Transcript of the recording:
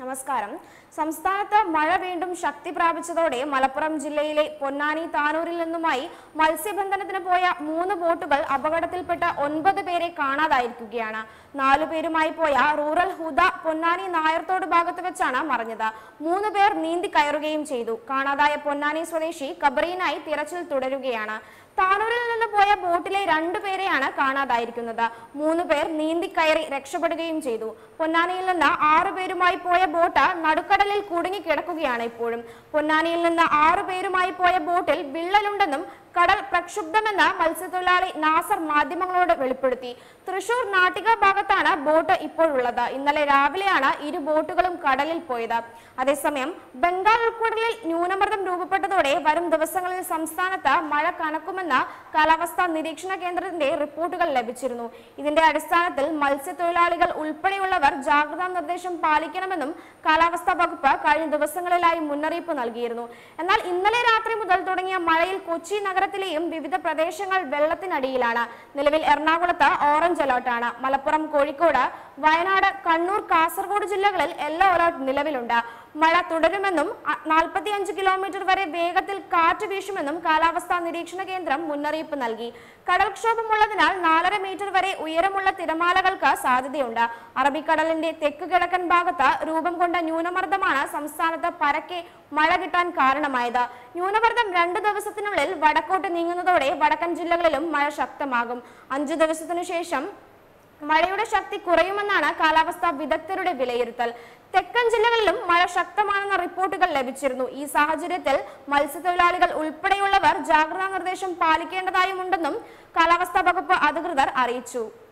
നമസ്കാരം സംസ്ഥാനത്ത് മഴ വീണ്ടും ശക്തി പ്രാപിച്ചതോടെ മലപ്പുറം ജില്ലയിലെ പൊന്നാനി താനൂരിൽ നിന്നുമായി മത്സ്യബന്ധനത്തിന് പോയ മൂന്ന് ബോട്ടുകൾ അപകടത്തിൽപ്പെട്ട ഒൻപത് പേരെ കാണാതായിരിക്കുകയാണ് നാലു പേരുമായി പോയ റൂറൽ ഹുദ പൊന്നാനി നായർത്തോട് ഭാഗത്ത് വെച്ചാണ് മറിഞ്ഞത് മൂന്ന് പേർ നീന്തി കയറുകയും ചെയ്തു കാണാതായ പൊന്നാനി സ്വദേശി കബറീനായി തിരച്ചിൽ തുടരുകയാണ് താനൂരിൽ നിന്ന് പോയ ബോട്ടിലെ രണ്ടുപേരെയാണ് കാണാതായിരിക്കുന്നത് മൂന്ന് പേർ നീന്തിക്കയറി രക്ഷപ്പെടുകയും ചെയ്തു പൊന്നാനിയിൽ നിന്ന് ആറു പേരുമായി പോയ ബോട്ട് നടുക്കടലിൽ കുടുങ്ങി കിടക്കുകയാണ് ഇപ്പോഴും പൊന്നാനിയിൽ നിന്ന് ആറു പേരുമായി പോയ ബോട്ടിൽ വിള്ളലുണ്ടെന്നും കടൽ പ്രക്ഷുബ്ധമെന്ന് മത്സ്യത്തൊഴിലാളി നാസർ മാധ്യമങ്ങളോട് വെളിപ്പെടുത്തി തൃശൂർ നാട്ടിക ഭാഗത്താണ് ബോട്ട് ഇപ്പോഴുള്ളത് ഇന്നലെ രാവിലെയാണ് ഇരു ബോട്ടുകളും കടലിൽ പോയത് അതേസമയം ബംഗാൾ ഉൾക്കടലിൽ ന്യൂനമർദ്ദം രൂപപ്പെട്ടതോടെ വരും ദിവസങ്ങളിൽ സംസ്ഥാനത്ത് മഴ കനക്കുമെന്ന് കാലാവസ്ഥാ നിരീക്ഷണ കേന്ദ്രത്തിന്റെ റിപ്പോർട്ടുകൾ ലഭിച്ചിരുന്നു ഇതിന്റെ അടിസ്ഥാനത്തിൽ മത്സ്യത്തൊഴിലാളികൾ ഉൾപ്പെടെയുള്ളവർ ജാഗ്രതാ നിർദ്ദേശം പാലിക്കണമെന്നും കാലാവസ്ഥാ വകുപ്പ് കഴിഞ്ഞ ദിവസങ്ങളിലായി മുന്നറിയിപ്പ് നൽകിയിരുന്നു എന്നാൽ ഇന്നലെ രാത്രി മുതൽ തുടങ്ങിയ മഴയിൽ കൊച്ചി നഗരത്തിലെയും വിവിധ പ്രദേശങ്ങൾ വെള്ളത്തിനടിയിലാണ് നിലവിൽ എറണാകുളത്ത് ഓറഞ്ച് അലർട്ടാണ് മലപ്പുറം കോഴിക്കോട് വയനാട് കണ്ണൂർ കാസർഗോഡ് ജില്ലകളിൽ യെല്ലോ അലർട്ട് നിലവിലുണ്ട് മഴ തുടരുമെന്നും നാൽപ്പത്തിയഞ്ച് കിലോമീറ്റർ വരെ വേഗത്തിൽ കാറ്റ് വീശുമെന്നും കാലാവസ്ഥാ നിരീക്ഷണ കേന്ദ്രം മുന്നറിയിപ്പ് നൽകി കടൽക്ഷോഭമുള്ളതിനാൽ നാലര മീറ്റർ വരെ ഉയരമുള്ള തിരമാലകൾക്ക് സാധ്യതയുണ്ട് അറബിക്കടലിന്റെ തെക്ക് കിഴക്കൻ ഭാഗത്ത് രൂപം കൊണ്ട ന്യൂനമർദ്ദമാണ് സംസ്ഥാനത്ത് പരക്കെ മഴ കിട്ടാൻ കാരണമായത് ന്യൂനമർദ്ദം രണ്ട് ദിവസത്തിനുള്ളിൽ വടക്കോട്ട് നീങ്ങുന്നതോടെ വടക്കൻ ജില്ലകളിലും മഴ ശക്തമാകും അഞ്ചു ദിവസത്തിനു ശേഷം മഴയുടെ ശക്തി കുറയുമെന്നാണ് കാലാവസ്ഥാ വിദഗ്ധരുടെ വിലയിരുത്തൽ തെക്കൻ ജില്ലകളിലും മഴ ശക്തമാണെന്ന റിപ്പോർട്ടുകൾ ലഭിച്ചിരുന്നു ഈ സാഹചര്യത്തിൽ മത്സ്യത്തൊഴിലാളികൾ ഉൾപ്പെടെയുള്ളവർ ജാഗ്രതാ നിർദ്ദേശം പാലിക്കേണ്ടതായുമുണ്ടെന്നും കാലാവസ്ഥാ വകുപ്പ് അധികൃതർ അറിയിച്ചു